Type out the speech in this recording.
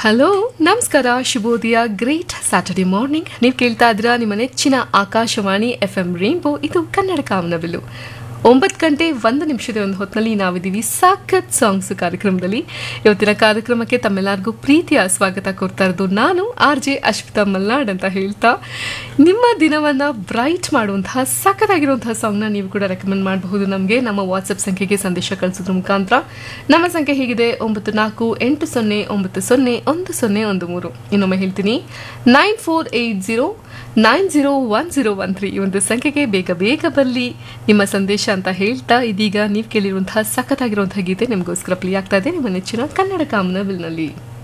hello ನಮಸ್ಕಾರ ಶುಭೋದಯ great Saturday morning ನೀವು ಕೇಳ್ತಾ ಇದ್ದೀರಾ ನಿಮ್ಮ ನೆಚ್ಚಿನ ಆಕಾಶವಾಣಿ ಎಫ್ ಎಂ ರೇನ್ಬೋ ಇದು ಕನ್ನಡ ಕಾಮನಬಿಲ್ಲು ಒಂಬತ್ತು ಗಂಟೆ ಒಂದು ನಿಮಿಷದ ಒಂದು ಹೊತ್ತಿನಲ್ಲಿ ನಾವಿದ್ದೀವಿ ಸಾಕತ್ ಸಾಂಗ್ಸ್ ಕಾರ್ಯಕ್ರಮದಲ್ಲಿ ಇವತ್ತಿನ ಕಾರ್ಯಕ್ರಮಕ್ಕೆ ತಮ್ಮೆಲ್ಲರಿಗೂ ಪ್ರೀತಿಯ ಸ್ವಾಗತ ಕೊಡ್ತಾ ಇರೋದು ನಾನು ಆರ್ ಜೆ ಅಶ್ವಿತಾ ಮಲ್ನಾಡ್ ಅಂತ ಹೇಳ್ತಾ ನಿಮ್ಮ ದಿನವನ್ನು ಬ್ರೈಟ್ ಮಾಡುವಂತಹ ಸಖತ್ತಾಗಿರುವಂತಹ ಸಾಂಗ್ನ ನೀವು ಕೂಡ ರೆಕಮೆಂಡ್ ಮಾಡಬಹುದು ನಮಗೆ ನಮ್ಮ ವಾಟ್ಸಪ್ ಸಂಖ್ಯೆಗೆ ಸಂದೇಶ ಕಳಿಸೋದ್ರ ಮುಖಾಂತರ ನಮ್ಮ ಸಂಖ್ಯೆ ಹೇಗಿದೆ ಒಂಬತ್ತು ನಾಲ್ಕು ಎಂಟು ಸೊನ್ನೆ ಒಂಬತ್ತು ಸೊನ್ನೆ ಒಂದು ಸೊನ್ನೆ ಒಂದು ಮೂರು ಇನ್ನೊಮ್ಮೆ ಹೇಳ್ತೀನಿ nine four eight zero nine zero one zero one three ಈ ಒಂದು ಸಂಖ್ಯೆಗೆ ಬೇಗ ಬೇಗ ಬರಲಿ ನಿಮ್ಮ ಸಂದೇಶ ಅಂತ ಹೇಳ್ತಾ ಇದೀಗ ನೀವು ಕೇಳಿರುವಂತಹ ಸಖತ್ತಾಗಿರುವಂತಹ ಗೀತೆ ನಿಮಗೋಸ್ಕರ ಪ್ಲೇ ಆಗ್ತಾ ಇದೆ ನಿಮ್ಮ ನೆಚ್ಚಿನ ಕನ್ನಡ ಕಾಮನ ಬಿಲ್ನಲ್ಲಿ